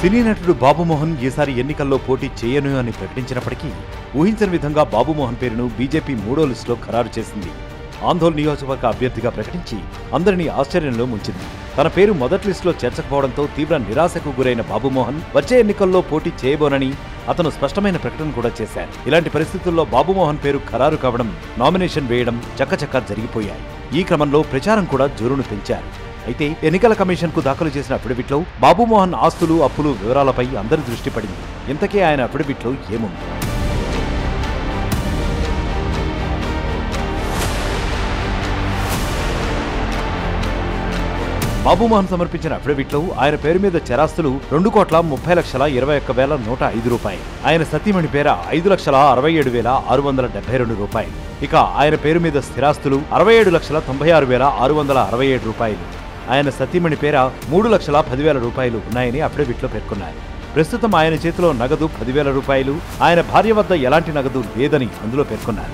సినీ నటుడు బాబుమోహన్ ఈసారి ఎన్నికల్లో పోటీ చేయను అని ప్రకటించినప్పటికీ ఊహించని విధంగా బాబుమోహన్ పేరును బీజేపీ మూడో లిస్టులో ఖరారు చేసింది ఆందోళన నియోజకవర్గ అభ్యర్థిగా ప్రకటించి అందరినీ ఆశ్చర్యంలో ముంచింది తన పేరు మొదటి లిస్టులో చేర్చకపోవడంతో తీవ్ర నిరాశకు గురైన బాబుమోహన్ వచ్చే ఎన్నికల్లో పోటీ చేయబోనని అతను స్పష్టమైన ప్రకటన కూడా చేశారు ఇలాంటి పరిస్థితుల్లో బాబుమోహన్ పేరు ఖరారు కావడం నామినేషన్ వేయడం చక్కచక్క జరిగిపోయాయి ఈ క్రమంలో ప్రచారం కూడా జోరును పెంచారు అయితే ఎన్నికల కమిషన్ కు దాఖలు చేసిన అఫిడవిట్లో బాబుమోహన్ ఆస్తులు అప్పులు వివరాలపై అందరి దృష్టి పడింది ఇంతకీ ఆయన అఫిడవిట్లో ఏముంది బాబుమోహన్ సమర్పించిన అఫిడవిట్లో ఆయన పేరు మీద చరాస్తులు రెండు కోట్ల ముప్పై లక్షల ఇరవై ఒక్క వేల నూట ఐదు రూపాయలు ఆయన సతీమణి పేర ఐదు లక్షల అరవై ఏడు వేల ఆరు వందల డెబ్బై రెండు రూపాయలు ఇక ఆయన పేరు మీద స్థిరాస్తులు అరవై ఏడు లక్షల తొంభై ఆరు వేల ఆరు వందల అరవై ఏడు రూపాయలు ఆయన సతీమణి పేర మూడు లక్షల పదివేల రూపాయలు ఉన్నాయని అఫిడవిట్లో పేర్కొన్నారు ప్రస్తుతం ఆయన చేతిలో నగదు పదివేల రూపాయలు ఆయన భార్య వద్ద ఎలాంటి నగదు లేదని అందులో పేర్కొన్నారు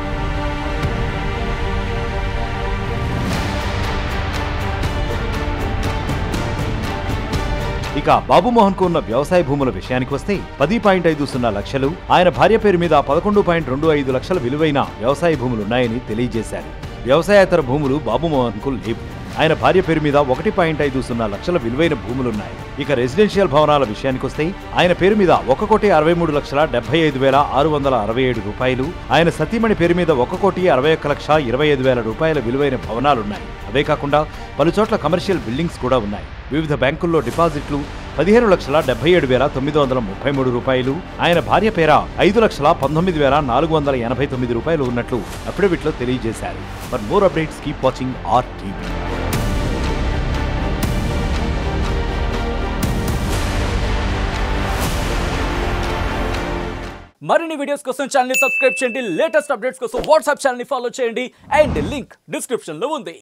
ఇక బాబుమోహన్ కు ఉన్న వ్యవసాయ భూముల విషయానికి వస్తే పది పాయింట్ ఐదు సున్నా లక్షలు ఆయన భార్య పేరు మీద పదకొండు పాయింట్ రెండు ఐదు లక్షల విలువైన వ్యవసాయ భూములున్నాయని తెలియజేశారు వ్యవసాయేతర భూములు బాబుమోహన్ కు లేవు ఆయన భార్య పేరు మీద ఒకటి పాయింట్ ఐదు సున్నా లక్షల విలువైన భూములున్నాయి ఇక రెసిడెన్షియల్ భవనాల విషయానికొస్తే ఆయన పేరు మీద ఒక కోటి అరవై మూడు లక్షల డెబ్బై ఐదు వేల ఆరు వందల అరవై ఏడు రూపాయలు ఆయన సతీమణి పేరు మీద ఒక కోటి అరవై ఒక్క లక్ష ఇరవై ఐదు వేల రూపాయల విలువైన భవనాలున్నాయి అవే కాకుండా పలు చోట్ల కమర్షియల్ బిల్డింగ్స్ కూడా ఉన్నాయి వివిధ బ్యాంకుల్లో డిపాజిట్లు పదిహేను లక్షల డెబ్బై ఏడు వేల తొమ్మిది వందల ముప్పై మూడు రూపాయలు ఆయన భార్య పేర ఐదు లక్షల పంతొమ్మిది వేల నాలుగు వందల ఎనభై తొమ్మిది రూపాయలు ఉన్నట్లు అఫిడవిట్లో తెలియజేశారు for more updates keep watching R TV మరిన్ని వీడియోస్ కోసం ఛానల్ సబ్స్క్రైబ్ చేయండి లేటెస్ట్ అప్డేట్స్ కోసం వాట్సాప్ ఛానల్ ఫాలో చేయండి అండ్ లింక్ డిస్క్రిప్షన్ లో ఉంది